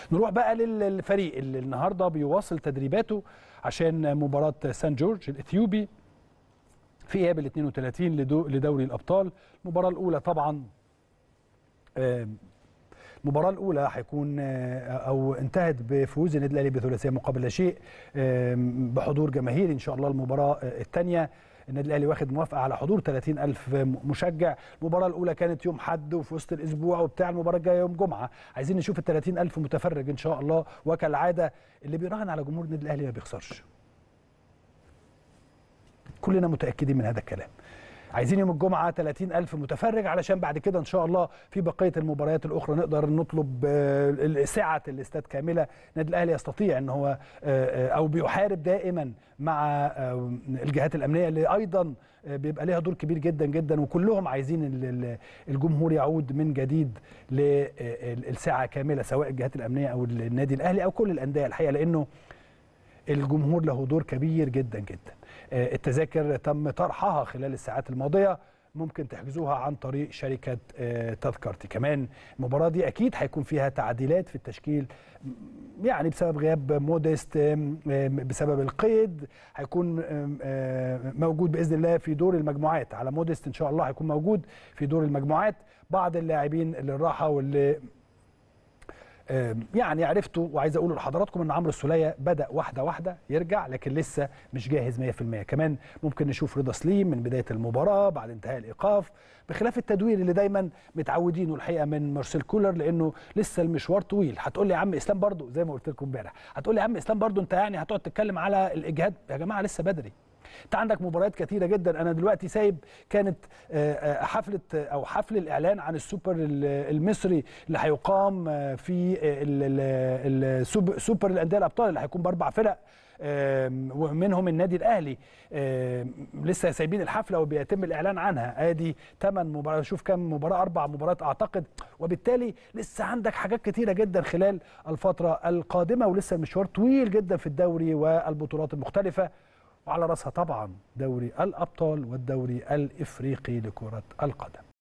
نروح بقى للفريق اللي النهارده بيواصل تدريباته عشان مباراه سان جورج الاثيوبي في اياب ال 32 لدو لدوري الابطال المباراه الاولى طبعا المباراة الأولى هيكون أو انتهت بفوز النادي الأهلي بثلاثية مقابل لا شيء بحضور جماهيري إن شاء الله المباراة الثانية النادي الأهلي واخد موافقة على حضور 30 ألف مشجع المباراة الأولى كانت يوم حد وفي وسط الأسبوع وبتاع المباراة الجاية يوم جمعة عايزين نشوف ال 30 ألف متفرج إن شاء الله وكالعادة اللي بيراهن على جمهور النادي الأهلي ما بيخسرش كلنا متأكدين من هذا الكلام عايزين يوم الجمعة 30 ألف متفرج علشان بعد كده إن شاء الله في بقية المباريات الأخرى نقدر نطلب سعة الاستاد كاملة النادي الأهلي يستطيع أن هو أو بيحارب دائما مع الجهات الأمنية اللي أيضا بيبقى ليها دور كبير جدا جدا وكلهم عايزين الجمهور يعود من جديد للساعة كاملة سواء الجهات الأمنية أو النادي الأهلي أو كل الأندية الحقيقة لأنه الجمهور له دور كبير جدا جدا التذاكر تم طرحها خلال الساعات الماضيه ممكن تحجزوها عن طريق شركه تذكرتي كمان المباراه دي اكيد هيكون فيها تعديلات في التشكيل يعني بسبب غياب موديست بسبب القيد هيكون موجود باذن الله في دور المجموعات على موديست ان شاء الله هيكون موجود في دور المجموعات بعض اللاعبين اللي راحه واللي يعني عرفتوا وعايز اقول لحضراتكم ان عمرو السوليه بدا واحده واحده يرجع لكن لسه مش جاهز 100% كمان ممكن نشوف رضا سليم من بدايه المباراه بعد انتهاء الايقاف بخلاف التدوير اللي دايما متعودينه الحقيقه من مارسيل كولر لانه لسه المشوار طويل هتقول لي يا عم اسلام برضو زي ما قلت لكم امبارح هتقول لي يا عم اسلام برضو انت يعني هتقعد تتكلم على الاجهاد يا جماعه لسه بدري انت عندك مباريات كتيره جدا انا دلوقتي سايب كانت حفله او حفل الاعلان عن السوبر المصري اللي هيقام في السوبر الانديه الابطال اللي هيكون باربع فرق ومنهم النادي الاهلي لسه سايبين الحفله وبيتم الاعلان عنها ادي ثمان مباريات شوف كم مباراه اربع مباريات اعتقد وبالتالي لسه عندك حاجات كتيره جدا خلال الفتره القادمه ولسه المشوار طويل جدا في الدوري والبطولات المختلفه وعلى راسها طبعا دوري الابطال والدوري الافريقي لكره القدم